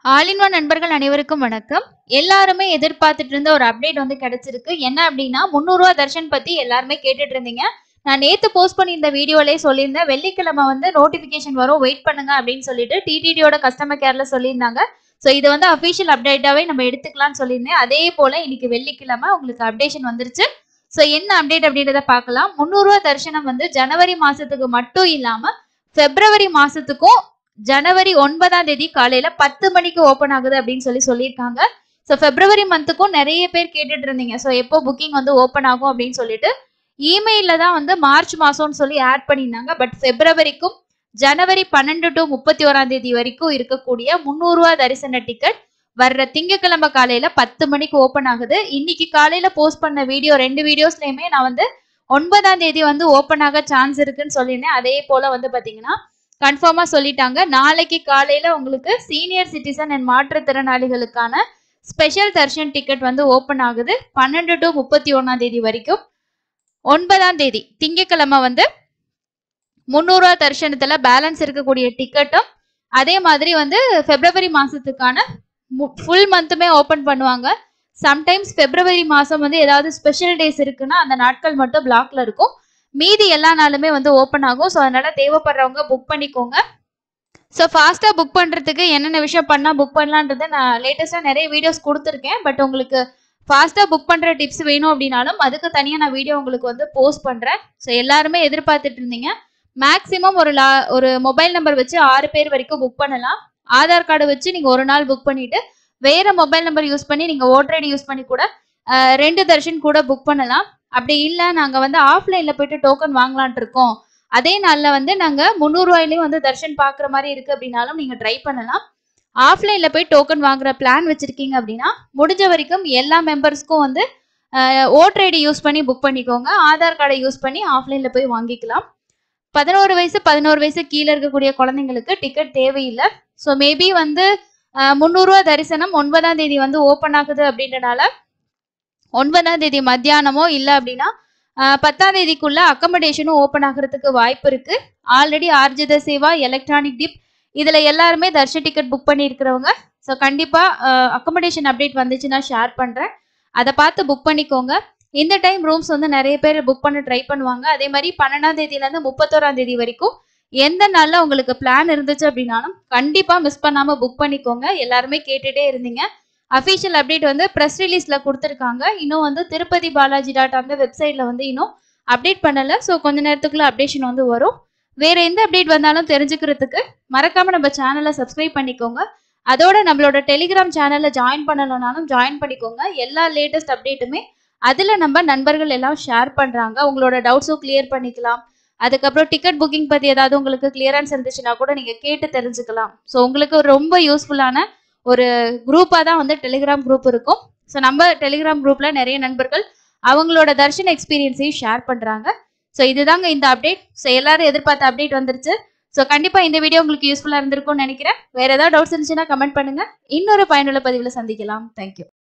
all in one நண்பர்கள் அனைவருக்கும் வணக்கம் எல்லாருமே எதிர்பார்த்துட்டு இருந்த ஒரு அப்டேட் வந்து கிடைச்சிருக்கு என்ன அப்படின்னா முந்நூறுவா தர்ஷன் பத்தி எல்லாருமே கேட்டுட்டு இருந்தீங்க நான் நேத்து போஸ்ட் பண்ணியிருந்த வீடியோலயே சொல்லியிருந்தேன் வெள்ளிக்கிழமை வந்து நோட்டிபிகேஷன் வரும் வெயிட் பண்ணுங்க அப்படின்னு சொல்லிட்டு டிடிடியோட கஸ்டமர் கேர்ல சொல்லியிருந்தாங்க ஸோ இது வந்து அஃபிஷியல் அப்டேட்டாவே நம்ம எடுத்துக்கலாம்னு சொல்லியிருந்தேன் அதே போல இன்னைக்கு வெள்ளிக்கிழமை உங்களுக்கு அப்டேஷன் வந்துருச்சு ஸோ என்ன அப்டேட் அப்படின்றத பார்க்கலாம் முந்நூறுவா தரிசனம் வந்து ஜனவரி மாசத்துக்கு மட்டும் இல்லாம பிப்ரவரி மாசத்துக்கும் ஜனவரி ஒன்பதாம் தேதி காலையில பத்து மணிக்கு ஓபன் ஆகுது அப்படின்னு சொல்லி சொல்லியிருக்காங்க ஸோ பிப்ரவரி மந்த்துக்கும் நிறைய பேர் கேட்டுட்டு இருந்தீங்க ஸோ எப்போ புக்கிங் வந்து ஓப்பன் ஆகும் அப்படின்னு சொல்லிட்டு இமெயில தான் வந்து மார்ச் மாசம்னு சொல்லி ஆட் பண்ணியிருந்தாங்க பட் பிப்ரவரிக்கும் ஜனவரி பன்னெண்டு டு முப்பத்தி ஓராம் தேதி வரைக்கும் இருக்கக்கூடிய முந்நூறுரூவா தரிசன டிக்கெட் வர்ற திங்கக்கிழமை காலையில பத்து மணிக்கு ஓப்பன் ஆகுது இன்னைக்கு காலையில போஸ்ட் பண்ண வீடியோ ரெண்டு வீடியோஸ்லயுமே நான் வந்து ஒன்பதாம் தேதி வந்து ஓப்பன் ஆக சான்ஸ் இருக்குன்னு சொல்லியிருந்தேன் அதே போல வந்து பாத்தீங்கன்னா கன்ஃபார்மா சொல்லிட்டாங்க நாளைக்கு காலையில உங்களுக்கு சீனியர் சிட்டிசன் அண்ட் மாற்றுத்திறனாளிகளுக்கான ஸ்பெஷல் தர்ஷன் டிக்கெட் வந்து ஓப்பன் ஆகுது பன்னெண்டு டு முப்பத்தி ஒன்னாம் தேதி வரைக்கும் ஒன்பதாம் தேதி திங்கக்கிழமை வந்து முந்நூறுவா தர்ஷனத்துல பேலன்ஸ் இருக்கக்கூடிய டிக்கெட்டும் அதே மாதிரி வந்து பிப்ரவரி மாசத்துக்கான ஃபுல் மந்த்துமே ஓப்பன் பண்ணுவாங்க சம்டைம்ஸ் பிப்ரவரி மாசம் வந்து ஏதாவது ஸ்பெஷல் டேஸ் இருக்குன்னா அந்த நாட்கள் மட்டும் பிளாக்ல இருக்கும் மீதி எல்லா நாளுமே வந்து ஓப்பன் ஆகும் ஸோ அதனால தேவைப்படுறவங்க புக் பண்ணிக்கோங்க ஸோ ஃபாஸ்ட்டாக புக் பண்ணுறதுக்கு என்னென்ன விஷயம் பண்ணால் புக் பண்ணலான்றது நான் லேட்டஸ்ட்டாக நிறைய வீடியோஸ் கொடுத்துருக்கேன் பட் உங்களுக்கு ஃபாஸ்ட்டாக புக் பண்ணுற டிப்ஸ் வேணும் அப்படின்னாலும் அதுக்கு தனியாக நான் வீடியோ உங்களுக்கு வந்து போஸ்ட் பண்ணுறேன் ஸோ எல்லாருமே எதிர்பார்த்துட்டு இருந்தீங்க மேக்ஸிமம் ஒரு லா ஒரு மொபைல் நம்பர் வச்சு ஆறு பேர் வரைக்கும் புக் பண்ணலாம் ஆதார் கார்டு வச்சு நீங்கள் ஒரு நாள் புக் பண்ணிட்டு வேற மொபைல் நம்பர் யூஸ் பண்ணி நீங்கள் ஓட்டர் ஐடி யூஸ் பண்ணி கூட அஹ், ரெண்டு தர்ஷன் கூட புக் பண்ணலாம் அப்படி இல்லை நாங்கள் வந்து ஆஃப்லைனில் போயிட்டு டோக்கன் வாங்கலான்ட்டு இருக்கோம் அதே நாளில் வந்து நாங்கள் முந்நூறுவாயிலையும் வந்து தர்ஷன் பார்க்குற மாதிரி இருக்குது அப்படின்னாலும் நீங்கள் ட்ரை பண்ணலாம் ஆஃப்லைனில் போய் டோக்கன் வாங்குற பிளான் வச்சுருக்கீங்க அப்படின்னா முடிஞ்ச வரைக்கும் எல்லா மெம்பர்ஸ்க்கும் வந்து ஓட்டர் ஐடி யூஸ் பண்ணி புக் பண்ணிக்கோங்க ஆதார் கார்டை யூஸ் பண்ணி ஆஃப்லைனில் போய் வாங்கிக்கலாம் பதினோரு வயசு பதினோரு வயசு கீழே இருக்கக்கூடிய குழந்தைங்களுக்கு டிக்கெட் தேவையில்லை ஸோ மேபி வந்து அஹ், முந்நூறுரூவா தரிசனம் ஒன்பதாம் தேதி வந்து ஓப்பன் ஆகுது அப்படின்றனால ஒன்பதாம் தேதி மத்தியானமோ இல்லை அப்படின்னா ஆஹ் பத்தாம் தேதிக்குள்ள அக்கமடேஷனும் ஓப்பன் ஆகிறதுக்கு வாய்ப்பு இருக்கு already Arjitha Seva electronic dip இதுல எல்லாருமே தர்ஷன் டிக்கெட் புக் பண்ணியிருக்கிறவங்க ஸோ கண்டிப்பா அக்கமடேஷன் அப்டேட் வந்துச்சுன்னா ஷேர் பண்றேன் அதை பார்த்து புக் பண்ணிக்கோங்க இந்த டைம் ரூம்ஸ் வந்து நிறைய பேர் புக் பண்ண ட்ரை பண்ணுவாங்க அதே மாதிரி பன்னெண்டாம் தேதியில இருந்து முப்பத்தோராம் தேதி வரைக்கும் எந்த நாள்ல உங்களுக்கு பிளான் இருந்துச்சு அப்படின்னாலும் கண்டிப்பா மிஸ் பண்ணாம புக் பண்ணிக்கோங்க எல்லாருமே கேட்டுட்டே இருந்தீங்க அஃபிஷியல் அப்டேட் வந்து ப்ரெஸ் ரிலீஸ்ல கொடுத்துருக்காங்க இன்னும் வந்து திருப்பதி பாலாஜி டாட் அந்த வெப்சைட்ல வந்து இன்னும் அப்டேட் பண்ணல ஸோ கொஞ்ச நேரத்துக்குள்ள அப்டேஷன் வந்து வரும் வேற எந்த அப்டேட் வந்தாலும் தெரிஞ்சுக்கிறதுக்கு மறக்காம நம்ம சேனலை சப்ஸ்கிரைப் பண்ணிக்கோங்க அதோட நம்மளோட டெலிகிராம் சேனல்ல ஜாயின் பண்ணலனாலும் ஜாயின் பண்ணிக்கோங்க எல்லா லேட்டஸ்ட் அப்டேட்டுமே அதுல நம்ம நண்பர்கள் எல்லாம் ஷேர் பண்றாங்க உங்களோட டவுட்ஸும் கிளியர் பண்ணிக்கலாம் அதுக்கப்புறம் டிக்கெட் புக்கிங் பத்தி ஏதாவது உங்களுக்கு கிளியரன்ஸ் இருந்துச்சுன்னா கூட நீங்க கேட்டு தெரிஞ்சுக்கலாம் ஸோ உங்களுக்கு ரொம்ப யூஸ்ஃபுல்லான ஒரு குரூப்பாக தான் வந்து டெலிகிராம் குரூப் இருக்கும் ஸோ நம்ம டெலிகிராம் குரூப்ல நிறைய நண்பர்கள் அவங்களோட தர்ஷன் எக்ஸ்பீரியன்ஸையும் ஷேர் பண்றாங்க ஸோ இதுதாங்க இந்த அப்டேட் ஸோ எல்லாரும் எதிர்பார்த்த அப்டேட் வந்துருச்சு ஸோ கண்டிப்பா இந்த வீடியோ உங்களுக்கு யூஸ்ஃபுல்லா இருந்திருக்கும்னு நினைக்கிறேன் வேற ஏதாவது டவுட்ஸ் இருந்துச்சுன்னா கமெண்ட் பண்ணுங்க இன்னொரு பயனுள்ள பதிவில் சந்திக்கலாம் தேங்க்யூ